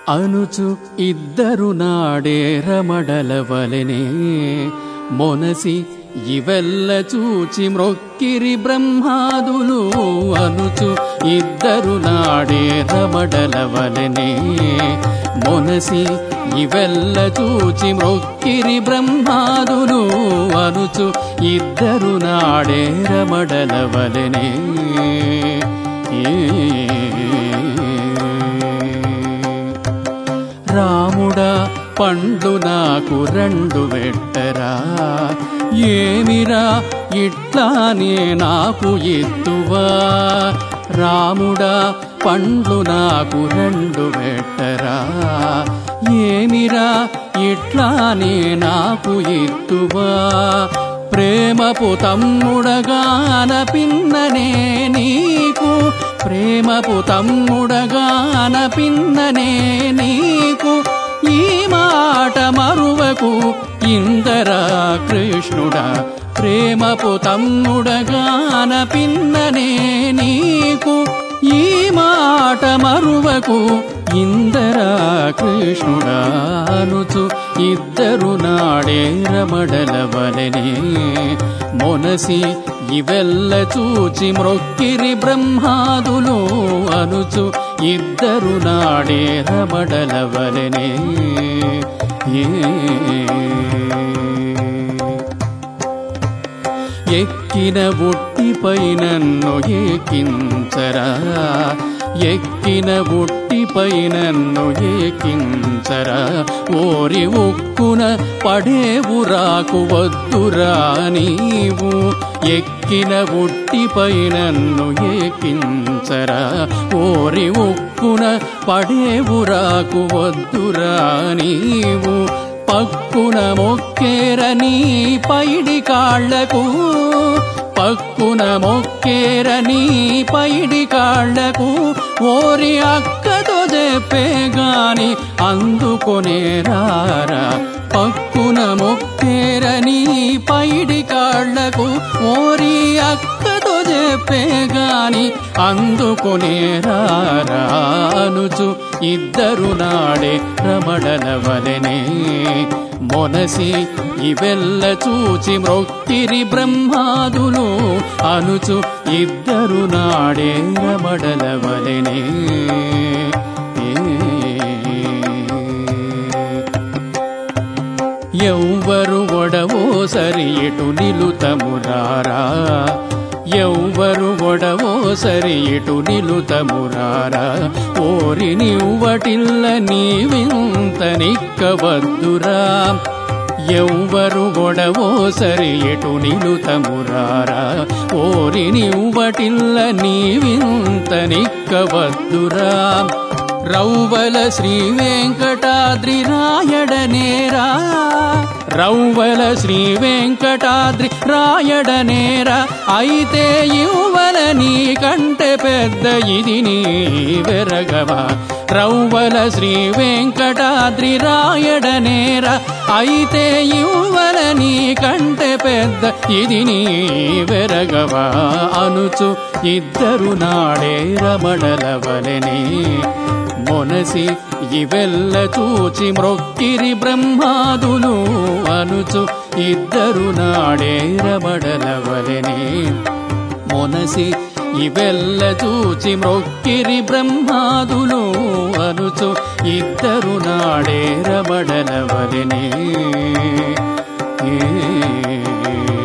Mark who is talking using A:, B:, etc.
A: అనుచు ఇద్దరు నాడే రమడలవలెనే మొనసి ఇవెల్ల చూచి మ్రొక్కిరి బ్రహ్మాదులు అనుచు ఇద్దరు నాడే రమడలవలెనే మొనసి ఇవెల్ల చూచి మ్రొక్కిరి బ్రహ్మాదులు అనుచు ఇద్దరు నాడే రమడలవలెనే రాముడా పండు నాకు రెండు వెట్టరా ఏమిరా ఇట్లానే నాకు ఎత్తువా రాముడా పండ్లు నాకు రెండు వెట్టరా ఏమిరా ఇట్లానే నాకు ఎత్తువా ప్రేమపు తమ్ముడగాన పిన్ననే నీకు ప్రేమపు తమ్ముడగాన పిన్ననే నీకు ఈ మాట మరువకు ఇందరా కృష్ణుడా ప్రేమపు తమ్ముడగాన పిన్ననే నీకు ఈ మాట మరువకు ఇందరా కృష్ణుడా అనుచు ఇద్దరు నాడే రమడలవలనే మొనసి ఇవెల్ల చూచి మ్రొక్కిరి బ్రహ్మాదులు అనుచు ఇద్దరు నాడే రమడలవలనే ఎక్కిన బుట్టిపై నన్ను ఏకించరా ఎక్కిన బుట్టిపై నన్ను ఏకించరా ఓరి ఉక్కున పడేవు రాకు వద్దురా నీవు ఎక్కిన బుట్టిపై నన్ను ఏకించరా ఓరి ఉక్కున పడేవు రాకు వద్దురా నీవు పక్కున మొక్కేరని పైడి కాళ్లకు పక్కున మొక్కేరని పైడి కాళ్లకు ఓరి అక్కతో చెప్పే గాని అందుకొనే రారా పక్కున మొక్కేరని పైడి కాళ్లకు ఓరి అక్కతో చెప్పే గాని అందుకొనే రారా అనుచు ఇద్దరు నాడే రమడలవలెనే మొనసి ఇవెల్ల చూచి మ్రొక్కిరి బ్రహ్మాదులు అనుచు ఇద్దరు నాడే రమడలవలెనే ఎవ్వరు ఒడవో సరి ఇటు నిలుతమురారా ఎవ్వరు ఒడవో సరి ఇటు నిలుతమురారా ఓరి నివ్వటిల్ల నీవింత నిక్కవద్దురా ఎవ్వరు గొడవో సరి ఎటు నిలుతమురారా ఓరి నివ్వటిల్ల నీవింత నిక్కవద్దురా రౌవల శ్రీ వెంకటాద్రి రాయడనేరా రౌవల శ్రీ వెంకటాద్రి రాయడనేరా అయితే ఇవ్వల నీ కంటే పెద్ద ఇది నీ వెరగవా రౌవల శ్రీ వెంకటాద్రి రాయడనేరా అయితే ఇవ్వల నీ కంటే పెద్ద ఇది నీ వెరగవా అనుచు ఇద్దరు నాడే రమణలవలనే మొనసి ఇవెల్ల చూచి మ్రొక్కిరి బ్రహ్మాదులు అనుచు ఇద్దరు నాడే రమడలవలనే మొనసి ఇవెల్ల చూచి మ్రొక్కిరి బ్రహ్మాదులు అనుచు ఇద్దరు నాడే రమడలవలనే ఏ